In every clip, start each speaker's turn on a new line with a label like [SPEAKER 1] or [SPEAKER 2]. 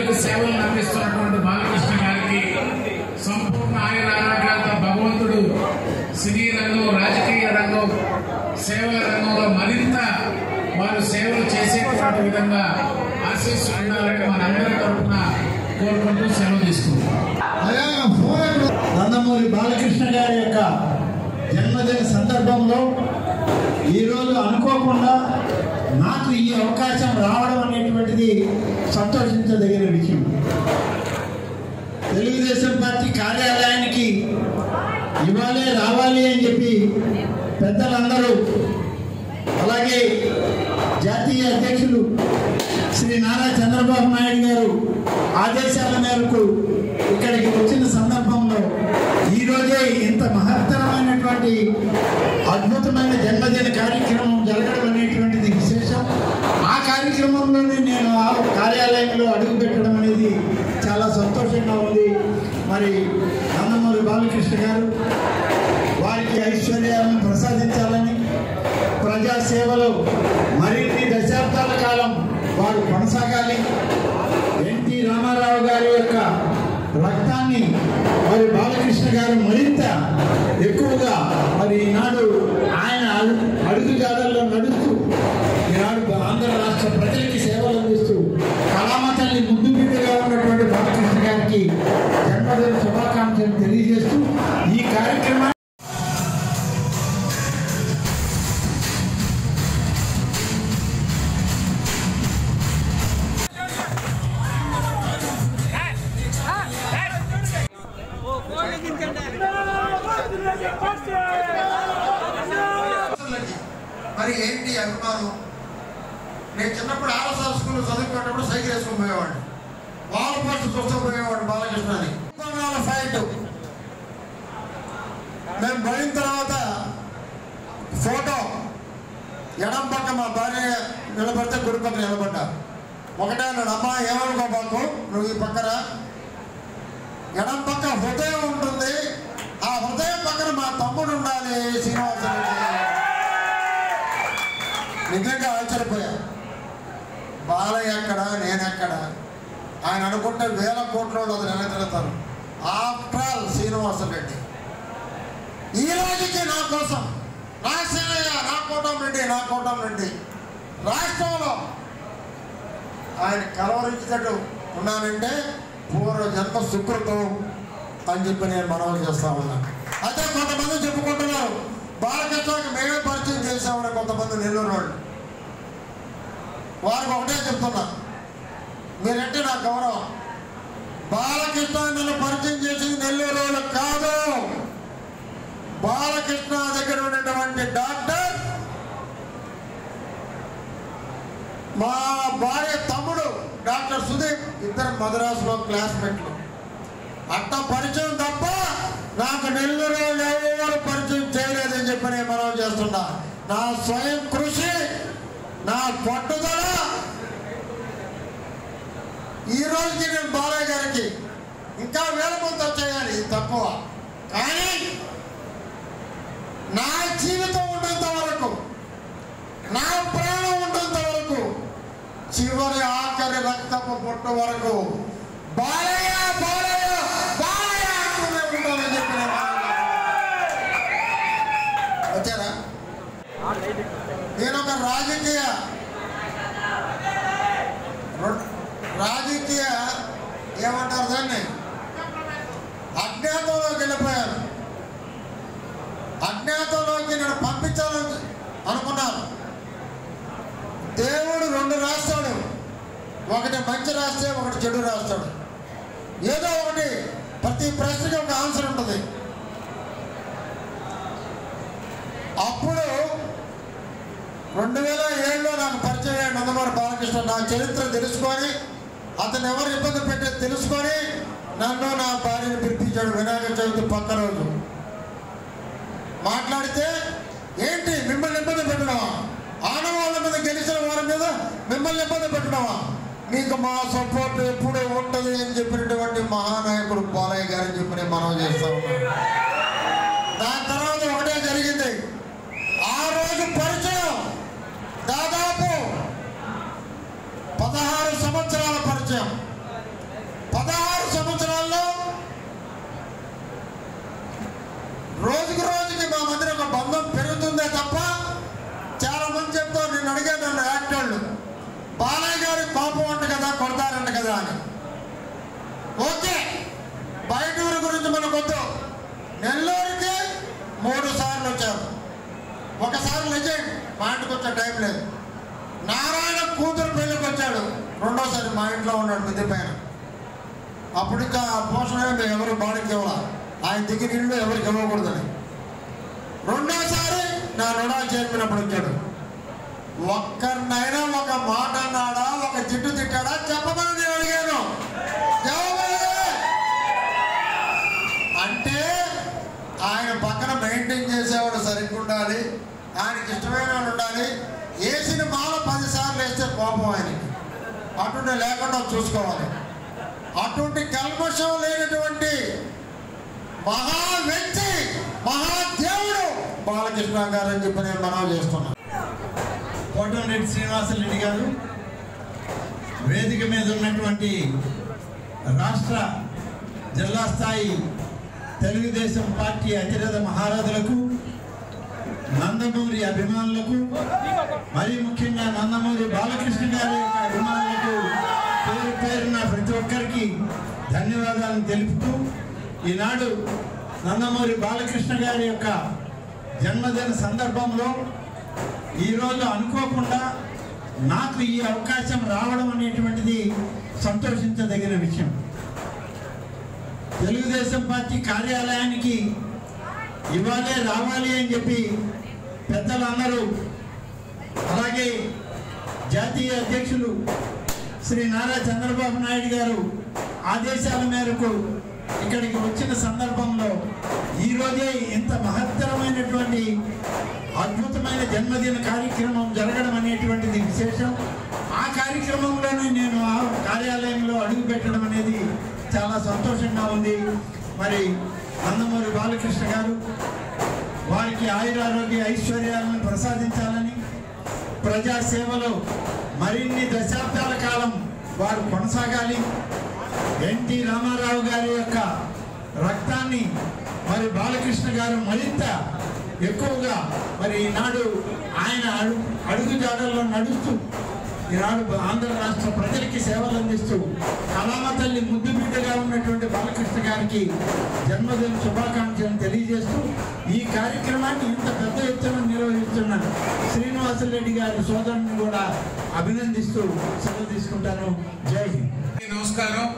[SPEAKER 1] ప్రజలకు సేవలు అందిస్తున్నటువంటి బాలకృష్ణ గారికి సంపూర్ణ ఆయుర ఆరోగ్యాలతో భగవంతుడు సినీ రంగం రాజకీయ రంగం సేవల రంగంలో మరింత వారు సేవలు చేసేటువంటి విధంగా ఆశీస్సులు ఉండాలని మనందరి తరఫున కోరుకుంటూ సెలవు తీసుకుంటాం
[SPEAKER 2] అయా ఫోన్ ఎక్కడ? నందమూరి బాలకృష్ణ గారి యొక్క జన్మదిన సందర్భంలో ఈరోజు అనుకోకుండా నాకు ఈ అవకాశం రావడం అనేటువంటిది సంతోషించదగిన విషయం తెలుగుదేశం పార్టీ కార్యాలయానికి ఇవ్వాలి రావాలి అని చెప్పి పెద్దలందరూ అలాగే జాతీయ అధ్యక్షులు శ్రీ నారా చంద్రబాబు నాయుడు గారు ఆదేశాల మేరకు ఇక్కడికి వచ్చిన సందర్భంలో ఈరోజే ఇంత మహత్తరమైనటువంటి అద్భుతమైన జన్మదిన కార్యక్రమం జరగడం అనేటువంటిది విశేషం ఆ కార్యక్రమంలోనే నేను ఆ కార్యాలయంలో అడుగుపెట్టడం అనేది చాలా సంతోషంగా ఉంది మరి నందమూరి బాలకృష్ణ గారు వారికి ఐశ్వర్యాలను ప్రసాదించాలని ప్రజాసేవలో మరిన్ని దశాబ్దాల కాలం వారు కొనసాగాలి ఎన్టీ రామారావు గారి యొక్క రక్తాన్ని మరి బాలకృష్ణ గారు మరింత ఎక్కువగా మరి ఈనాడు ఆయన అడు- అడుగుజాడల్లో నడుస్తూ ఈనాడు ఆంధ్ర రాష్ట్ర ప్రజలకి సేవలు అందిస్తూ కళామ తల్లి ముందు బిడ్డగా ఉన్నటువంటి బాలకృష్ణ గారికి జన్మదిన శుభాకాంక్షలు తెలియజేస్తూ ఈ కార్యక్రమాన్ని
[SPEAKER 3] మరి ఏంటి అభిమానం నేను చిన్నప్పుడు ఆర్ఎస్ఆర్ స్కూల్లో చదువుకునేటప్పుడు సైకిల్ వేసుకొని పోయేవాడిని వాళ్ళ పాటు చూస్తూ పోయేవాడు బాలకృష్ణ అని ఫైట్ మేము పోయిన తర్వాత ఫోటో ఎడం పక్క మా భార్య నిలబడితే గుడి పక్కన నిలబడ్డా ఒకటే అన్నాడు అమ్మా ఏమనుకోబాకు నువ్వు ఈ పక్కన ఎడం పక్క హృదయం ఉంటుంది ఆ హృదయం పక్కన మా తమ్ముడు ఉండాలి శ్రీనివాసరెడ్డి నిజంగా ఆశ్చర్యపోయా బాలయ్య ఎక్కడ నేనెక్కడ ఆయన అనుకుంటే వేల కోట్ల వాళ్ళు అది నిలబెడతారు ఆఫ్టర్ ఆల్ శ్రీనివాసన్ రెడ్డి ఈ రోజుకి నా కోసం రాజశేనయ్య నా కోటం రెడ్డి నా కోటం రెడ్డి రాష్ట్రంలో ఆయన కలవరించేటట్టు ఉన్నానంటే పూర్వ జన్మ సుకృతం అని చెప్పి నేను మనవి చేస్తా ఉన్నా అయితే కొంతమంది చెప్పుకుంటున్నారు బాలకృష్ణకి మేమే పరిచయం చేసామని కొంతమంది నెల్లూరు వాళ్ళు వారికి ఒకటే చెప్తున్నా మీరంటే నా గౌరవం బాలకృష్ణ నన్ను పరిచయం చేసింది నెల్లూరు వాళ్ళు కాదు బాలకృష్ణ దగ్గర ఉన్నటువంటి డాక్టర్ మా భార్య తమ్ముడు డాక్టర్ సుదీప్ ఇద్దరు మద్రాసులో క్లాస్మేట్లు అట్ట పరిచయం తప్ప నాకు నెల్లూరు ఎవరు పరిచయం చేయలేదని చెప్పి నేను మనం చేస్తున్నా నా స్వయం కృషి నా పట్టుదల ఈ రోజుకి నేను బాలయ్య గారికి ఇంకా వేల మంది చేయాలి ఇది తక్కువ కానీ నా జీవితం ఉన్నంత వరకు నా ప్రాణం ఉన్నంత వరకు చివరి ఆఖరి రక్తపు పొట్టు వరకు బాలయ్య బాలయ్య బాలయ్య అంటూనే ఉంటానని చెప్పి నేను మాట్లాడుతున్నాను. వచ్చారా నేను ఒక రాజకీయ రొ- రాజకీయ ఏమంటారు దాన్ని అజ్ఞాతంలోకి వెళ్ళిపోయాను అజ్ఞాతంలోకి నేను పంపించాలని అనుకున్నాను దేవుడు రెండు రాస్తాడు ఒకటి మంచి రాస్తే ఒకటి చెడు రాస్తాడు ఏదో ఒకటి ప్రతి ప్రశ్నకి ఒక ఆన్సర్ ఉంటుంది అప్పుడు రెండు వేల ఏడులో నాకు పరిచయం అయ్యాడు నందమూరి బాలకృష్ణ నా చరిత్ర తెలుసుకొని అతను ఎవరు ఇబ్బంది పెట్టేది తెలుసుకొని నన్ను నా భార్యను పిలిపించాడు వినాయక చవితి పక్క రోజు మాట్లాడితే ఏంటి మిమ్మల్ని ఇబ్బంది పెట్టడమా ఆడవాళ్ళ మీద గెలిచిన వారి మీద మిమ్మల్ని ఇబ్బంది పెట్టడమా మీకు మా సపోర్ట్ ఎప్పుడూ ఉంటుంది అని చెప్పినటువంటి మహానాయకుడు బాలయ్య గారు చెప్పి నేను మనం చేస్తా ఉన్నాను దాని తర్వాత ఒకటే జరిగింది ఆ రోజు పరిచయం దాదాపు పదహారు సంవత్సరాల పరిచయం అడిగారు నన్ను యాక్టర్లు బాలయ్య గారి కోపం అంట కదా కొడతారంట కదా అని ఓకే బయట ఊరి గురించి మనకు వద్దు నెల్లూరుకి మూడు సార్లు వచ్చారు ఒకసారి లెజెండ్ మా ఇంటికి వచ్చే టైం లేదు నారాయణ కూతురు పెళ్ళికి వచ్చాడు రెండోసారి మా ఇంట్లో ఉన్నాడు మిద్ది పైన అప్పుడు ఇంకా పోషణ మేము ఎవరు బాడీకి ఇవ్వాల ఆయన దగ్గర ఇల్లు ఎవరికి ఇవ్వకూడదని రెండోసారి నా రుణాలు చేర్పినప్పుడు వచ్చాడు ఒక్కరినైనా ఒక మాట అన్నాడా ఒక జిడ్డు తిట్టాడా చెప్పమని నేను అడిగాను జవాబు లేదు. అంటే ఆయన పక్కన మెయింటైన్ చేసేవాడు సరిగ్గా ఉండాలి ఆయనకి ఇష్టమైన వాడు ఉండాలి వేసిన మాల పది సార్లు వేస్తే కోపం ఆయనకి అటువంటి లేకుండా చూసుకోవాలి అటువంటి కల్మషం లేనటువంటి మహా వ్యక్తి మహాదేవుడు బాలకృష్ణ గారు అని చెప్పి నేను మనవి చేస్తున్నాను
[SPEAKER 2] కోటమిరెడ్డి శ్రీనివాసరెడ్డి గారు వేదిక మీద ఉన్నటువంటి రాష్ట్ర జిల్లా స్థాయి తెలుగుదేశం పార్టీ అతిరథ మహారాజులకు నందమూరి అభిమానులకు మరి ముఖ్యంగా నందమూరి బాలకృష్ణ గారి యొక్క అభిమానులకు పేరు పేరున ప్రతి ఒక్కరికి ధన్యవాదాలను తెలుపుతూ ఈనాడు నందమూరి బాలకృష్ణ గారి యొక్క జన్మదిన సందర్భంలో ఈరోజు అనుకోకుండా నాకు ఈ అవకాశం రావడం అనేటువంటిది సంతోషించదగిన విషయం తెలుగుదేశం పార్టీ కార్యాలయానికి ఇవాళే రావాలి అని చెప్పి పెద్దలందరూ అలాగే జాతీయ అధ్యక్షులు శ్రీ నారా చంద్రబాబు నాయుడు గారు ఆదేశాల మేరకు ఇక్కడికి వచ్చిన సందర్భంలో ఈరోజే ఇంత మహత్తరమైనటువంటి అద్భుతమైన జన్మదిన కార్యక్రమం జరగడం అనేటువంటిది విశేషం ఆ కార్యక్రమంలోనే నేను ఆ కార్యాలయంలో అడుగు పెట్టడం అనేది చాలా సంతోషంగా ఉంది మరి నందమూరి బాలకృష్ణ గారు వారికి ఆయురారోగ్య ఐశ్వర్యాలను ప్రసాదించాలని ప్రజా సేవలో మరిన్ని దశాబ్దాల కాలం వారు కొనసాగాలి ఎన్టీ రామారావు గారి యొక్క రక్తాన్ని మరి బాలకృష్ణ గారు మరింత ఎక్కువగా మరి ఈనాడు ఆయన అడుగు అడుగుజాడల్లో నడుస్తూ ఈనాడు ఆంధ్ర రాష్ట్ర ప్రజలకి సేవలు అందిస్తూ కళామ తల్లి ముద్దు బిడ్డగా ఉన్నటువంటి బాలకృష్ణ గారికి జన్మదిన శుభాకాంక్షలను తెలియజేస్తూ ఈ కార్యక్రమాన్ని ఇంత పెద్ద ఎత్తున నిర్వహిస్తున్న శ్రీనివాసరెడ్డి గారి సోదరుని కూడా అభినందిస్తూ సెలవు తీసుకుంటాను జై హింద్
[SPEAKER 1] నమస్కారం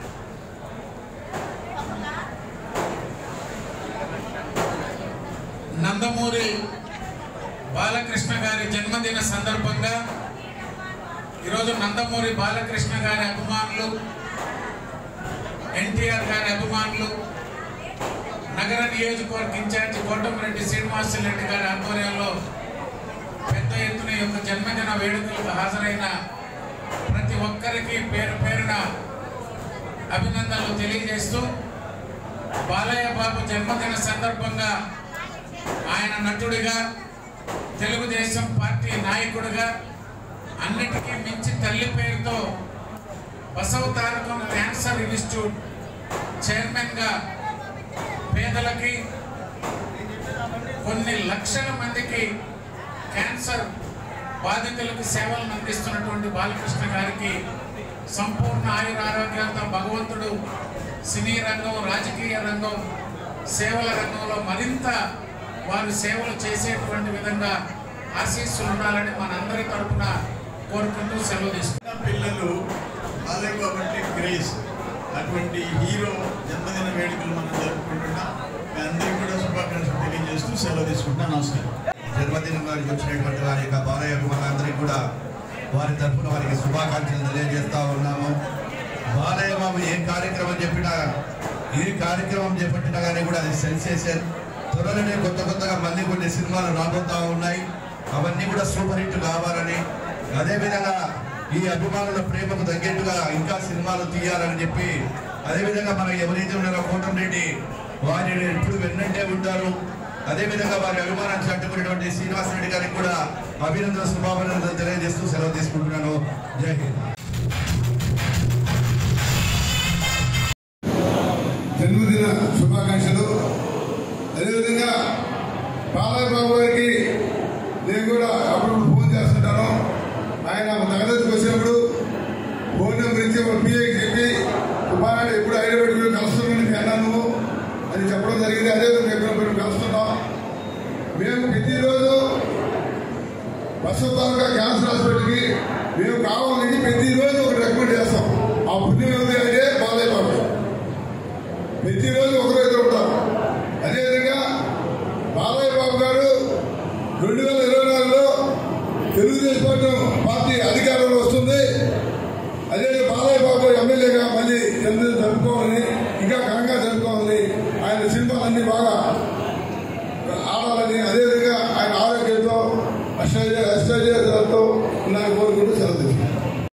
[SPEAKER 1] నందమూరి బాలకృష్ణ గారి జన్మదిన సందర్భంగా ఈరోజు నందమూరి బాలకృష్ణ గారి అభిమానులు ఎన్టీఆర్ గారి అభిమానులు నగర నియోజకవర్గ ఇన్ఛార్జి కోటమిరెడ్డి శ్రీనివాసరెడ్డి గారి ఆధ్వర్యంలో పెద్ద ఎత్తున ఈ యొక్క జన్మదిన వేడుకలకు హాజరైన ప్రతి ఒక్కరికి పేరు పేరున అభినందనలు తెలియజేస్తూ బాలయ్య బాబు జన్మదిన సందర్భంగా ఆయన నటుడిగా తెలుగుదేశం పార్టీ నాయకుడిగా అన్నిటికీ మించి తల్లి పేరుతో బసవ తారకం క్యాన్సర్ ఇన్స్టిట్యూట్ చైర్మన్గా పేదలకి కొన్ని లక్షల మందికి క్యాన్సర్ బాధితులకు సేవలను అందిస్తున్నటువంటి బాలకృష్ణ గారికి సంపూర్ణ ఆయుర ఆరోగ్యాలతో భగవంతుడు సినీ రంగం రాజకీయ రంగం సేవల రంగంలో మరింత వారు సేవలు చేసేటువంటి విధంగా ఆశీస్సులు ఉండాలని మనందరి తరపున కోరుకుంటూ సెలవు తీసుకుంటాం
[SPEAKER 4] పిల్లలు బాలయ్య కాబట్టి గ్రేస్ అటువంటి హీరో జన్మదిన వేడుకలు మనం జరుపుకుంటున్నాం మీ అందరికీ కూడా శుభాకాంక్షలు తెలియజేస్తూ సెలవు తీసుకుంటున్నాం నమస్కారం
[SPEAKER 5] జన్మదినం గారికి వచ్చినటువంటి వారి యొక్క బాలయ్య అభిమానులందరికీ కూడా వారి తరఫున వారికి శుభాకాంక్షలు తెలియజేస్తా ఉన్నాము బాలయ్య బాబు ఏ కార్యక్రమం చెప్పినా ఏ కార్యక్రమం చేపట్టినా కానీ కూడా అది సెన్సేషన్ త్వరలోనే కొత్త కొత్తగా మళ్ళీ కొన్ని సినిమాలు రాబోతా ఉన్నాయి అవన్నీ కూడా సూపర్ హిట్ కావాలని అదేవిధంగా ఈ అభిమానుల ప్రేమకు తగ్గట్టుగా ఇంకా సినిమాలు తీయాలని చెప్పి అదేవిధంగా మన ఎవరైతే ఉన్నారో కోటంరెడ్డి వారిని ఎప్పుడు వెన్నంటే ఉంటారు అదేవిధంగా వారి అభిమానాన్ని చట్టుకున్నటువంటి శ్రీనివాసరెడ్డి గారికి కూడా అభినందన శుభాభినందనలు తెలియజేస్తూ సెలవు తీసుకుంటున్నాను జై హింద్
[SPEAKER 6] జన్మదిన శుభాకాంక్షలు అదేవిధంగా బాలయ్య బాబు గారికి నేను కూడా అప్పుడప్పుడు ఫోన్ చేస్తుంటాను ఆయన తగదరికి వచ్చినప్పుడు ఫోన్ నెంబర్ ఇచ్చి ఒక పిఐకి చెప్పి సుబ్బారాయుడు ఎప్పుడు హైదరాబాద్ మీరు కలుస్తున్నాను మీ అన్నా నువ్వు అని చెప్పడం జరిగింది అదే ఎక్కడ మేము కలుస్తున్నాం మేము ప్రతిరోజు ప్రస్తుతాలుగా క్యాన్సర్ హాస్పిటల్కి మేము కావాలని ప్రతిరోజు ఒక రికమెండ్ చేస్తాం ఆ పుణ్యం ఉంది అంటే బాలయ్య బాబు ప్రతిరోజు ఒకరు ఇద్దరు ఉంటారు అదేవిధంగా బాలయ్య బాబు గారు రెండు వేల ఇరవై నాలుగులో తెలుగుదేశం పార్టీ పార్టీ అధికారంలో వస్తుంది అదే బాలయ్య బాబు గారు ఎమ్మెల్యేగా మళ్ళీ ఎందుకు జరుపుకోవాలని ఇంకా ఘనంగా జరుపుకోవాలని ఆయన సినిమాలన్నీ బాగా ఆడాలని అదేవిధంగా